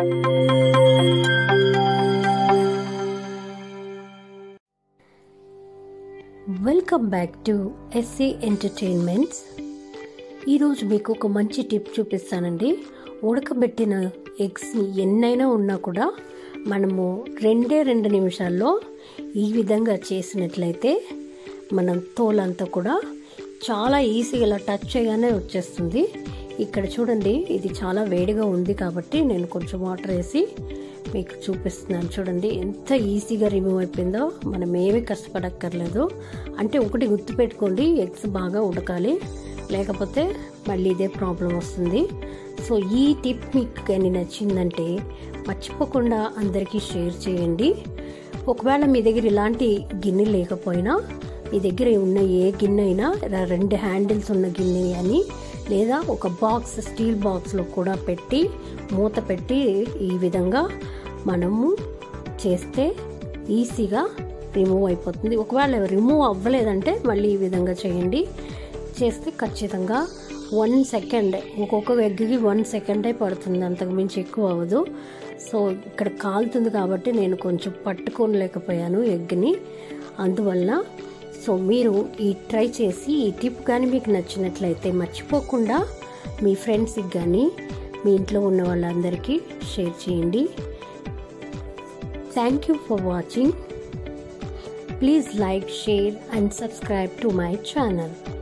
welcome back to SC entertainments ఈరోజు మీకు ఒక మంచి టిప్ చూపిస్తానండి ఉడకబెట్టిన ఎగ్స్ ఎన్నైనా ఉన్నా కూడా మనము రెండే రెండు నిమిషాల్లో ఈ విధంగా చేసినట్లయితే మనం తోలంతా కూడా చాలా ఈజీగా ఇలా టచ్ చేయగానే వచ్చేస్తుంది ఇక్కడ చూడండి ఇది చాలా వేడిగా ఉంది కాబట్టి నేను కొంచెం వాటర్ వేసి మీకు చూపిస్తున్నాను చూడండి ఎంత ఈజీగా రిమూవ్ అయిపోయిందో మనం ఏమీ కష్టపడక్కర్లేదు అంటే ఒకటి గుర్తుపెట్టుకోండి ఎగ్స్ బాగా ఉడకాలి లేకపోతే మళ్ళీ ఇదే ప్రాబ్లం వస్తుంది సో ఈ టిప్ మీకు కానీ నచ్చిందంటే మర్చిపోకుండా అందరికీ షేర్ చేయండి ఒకవేళ మీ దగ్గర ఇలాంటి గిన్నె లేకపోయినా మీ దగ్గర ఉన్న ఏ గిన్నె అయినా రెండు హ్యాండిల్స్ ఉన్న గిన్నె అని లేదా ఒక బాక్స్ స్టీల్ బాక్స్లో కూడా పెట్టి మూత పెట్టి ఈ విధంగా మనము చేస్తే ఈజీగా రిమూవ్ అయిపోతుంది ఒకవేళ రిమూవ్ అవ్వలేదంటే మళ్ళీ ఈ విధంగా చేయండి చేస్తే ఖచ్చితంగా వన్ సెకండ్ ఒక్కొక్క ఎగ్కి వన్ సెకండే పడుతుంది అంతకు మించి ఎక్కువ అవ్వదు సో ఇక్కడ కాలుతుంది కాబట్టి నేను కొంచెం పట్టుకోలేకపోయాను ఎగ్ని అందువల్ల సో మీరు ఈ ట్రై చేసి ఈ టిప్ కానీ మీకు నచ్చినట్లయితే మర్చిపోకుండా మీ ఫ్రెండ్స్కి కానీ మీ ఇంట్లో ఉన్న వాళ్ళందరికీ షేర్ చేయండి thank you for watching please like share and subscribe to my channel